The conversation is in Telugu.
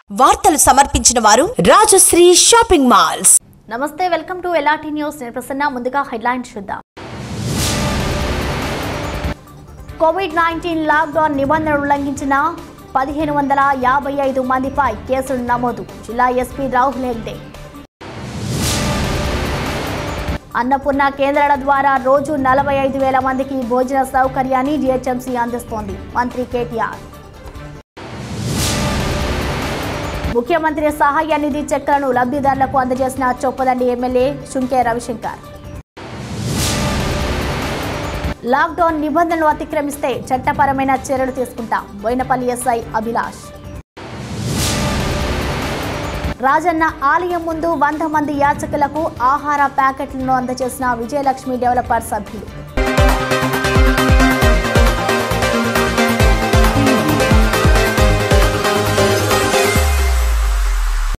వార్తలు సమర్పించిన వారు రాజశ్రీ షాపింగ్ మాల్స్ నమస్తే వెల్కమ్ టు ఎలాటి న్యూస్ నేను ప్రసన్న ముందుగా హెడ్లైన్స్ చూద్దాం కోవిడ్ నైన్టీన్ లాక్డౌన్ నిబంధనలు ఉల్లంఘించిన పదిహేను వందల యాభై ఐదు మందిపై కేసులు నమోదు జిల్లా ఎస్పీ రాహుల్ హెగ్డే అన్నపూర్ణ కేంద్రాల ద్వారా రోజు నలభై ఐదు వేల మందికి భోజన సౌకర్యాన్ని జీహెచ్ఎంసీ అందిస్తోంది మంత్రి కేటీఆర్ ముఖ్యమంత్రి సహాయ నిధి చెక్కులను లబ్ధిదారులకు అందజేసిన చొప్పదండి ఎమ్మెల్యే శుంకే రవిశంకర్ లాక్డౌన్ నిబంధనలు అతిక్రమిస్తే చట్టపరమైన చర్యలు తీసుకుంటాం బోయినపల్లి ఎస్ఐ అభిలాష్ రాజన్న ఆలయం ముందు వంద మంది యాచకులకు ఆహార ప్యాకెట్లను అందజేసిన విజయలక్ష్మి డెవలపర్ సభ్యులు